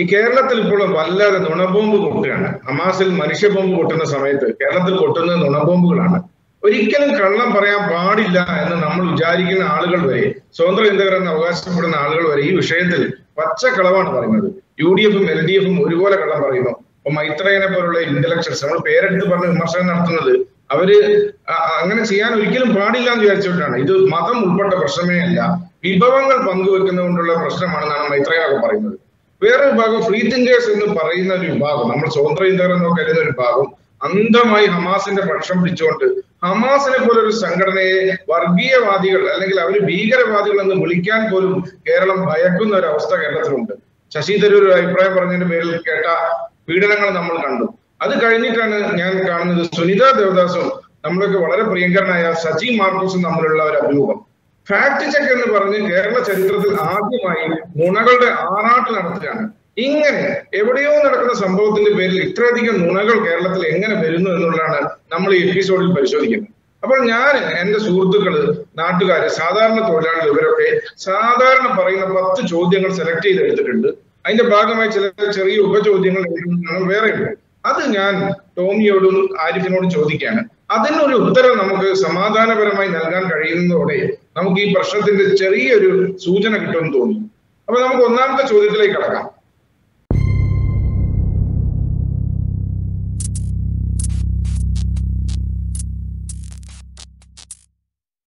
ഈ കേരളത്തിൽ ഇപ്പോൾ വല്ലാതെ നുണബോംബ് കൊട്ടുകയാണ് ഹമാസിൽ മനുഷ്യ ബോംബ് കൊട്ടുന്ന സമയത്ത് കേരളത്തിൽ കൊട്ടുന്നത് നുണബോംബുകളാണ് ഒരിക്കലും കള്ളം പറയാൻ പാടില്ല എന്ന് നമ്മൾ വിചാരിക്കുന്ന ആളുകൾ വരെ സ്വതന്ത്ര ചിന്തകരെന്ന് അവകാശപ്പെടുന്ന ആളുകൾ വരെ ഈ വിഷയത്തിൽ പച്ച കളവാണ് പറയുന്നത് യു ഡി എഫും എൽ ഡി എഫും ഒരുപോലെ കള്ളം പറയുന്നു അപ്പൊ മൈത്രേയനെ പോലുള്ള ഇന്റലക്ച്വൽസ് നമ്മൾ പേരെടുത്ത് പറഞ്ഞ് വിമർശനം നടത്തുന്നത് അവര് അ- അങ്ങനെ ചെയ്യാൻ ഒരിക്കലും പാടില്ല എന്ന് വിചാരിച്ചുകൊണ്ടാണ് ഇത് മതം ഉൾപ്പെട്ട പ്രശ്നമേ അല്ല വിഭവങ്ങൾ പങ്കുവെക്കുന്നതുകൊണ്ടുള്ള പ്രശ്നമാണെന്നാണ് മൈത്രേയൊക്കെ പറയുന്നത് വേറെ വിഭാഗം ഫ്രീ തിങ്കേഴ്സ് എന്ന് പറയുന്ന ഒരു വിഭാഗം നമ്മൾ സ്വതന്ത്ര ചിന്തകർ എന്ന് കരുതുന്ന ഒരു വിഭാഗം അന്ധമായി ഹമാസിന്റെ പക്ഷം പിടിച്ചുകൊണ്ട് ഹമാസിനെ പോലെ ഒരു സംഘടനയെ വർഗീയവാദികൾ അല്ലെങ്കിൽ അവർ ഭീകരവാദികൾ എന്ന് വിളിക്കാൻ പോലും കേരളം ഭയക്കുന്ന ഒരു അവസ്ഥ കേരളത്തിലുണ്ട് ശശി തരൂർ ഒരു അഭിപ്രായം പറഞ്ഞതിന്റെ പേരിൽ കേട്ട പീഡനങ്ങൾ നമ്മൾ കണ്ടു അത് കഴിഞ്ഞിട്ടാണ് ഞാൻ കാണുന്നത് സുനിത ദേവദാസും നമ്മളൊക്കെ വളരെ പ്രിയങ്കരനായ സജി മാർക്കോസും തമ്മിലുള്ള ഒരു അഭിമുഖം ഫാക്ട് ചെക്ക് എന്ന് പറഞ്ഞ് കേരള ചരിത്രത്തിൽ ആദ്യമായി നുണകളുടെ ആറാട്ട് നടത്തുകയാണ് ഇങ്ങനെ എവിടെയോ നടക്കുന്ന സംഭവത്തിന്റെ പേരിൽ ഇത്രയധികം നുണകൾ കേരളത്തിൽ എങ്ങനെ വരുന്നു എന്നുള്ളതാണ് നമ്മൾ ഈ എപ്പിസോഡിൽ പരിശോധിക്കുന്നത് അപ്പോൾ ഞാൻ എന്റെ സുഹൃത്തുക്കള് നാട്ടുകാര് സാധാരണ തൊഴിലാളികൾ ഇവരൊക്കെ സാധാരണ പറയുന്ന പത്ത് ചോദ്യങ്ങൾ സെലക്ട് ചെയ്തെടുത്തിട്ടുണ്ട് അതിന്റെ ഭാഗമായി ചില ചെറിയ ഉപചോദ്യങ്ങൾ എഴുതുന്നതാണ് വേറെയുണ്ട് അത് ഞാൻ ടോമിയോടും ആരിഫിനോടും ചോദിക്കുകയാണ് അതിനൊരു ഉത്തരം നമുക്ക് സമാധാനപരമായി നൽകാൻ കഴിയുന്നതോടെ നമുക്ക് ഈ പ്രശ്നത്തിന്റെ ചെറിയൊരു സൂചന കിട്ടുമെന്ന് തോന്നുന്നു അപ്പൊ നമുക്ക് ഒന്നാമത്തെ ചോദ്യത്തിലേക്ക് കടക്കാം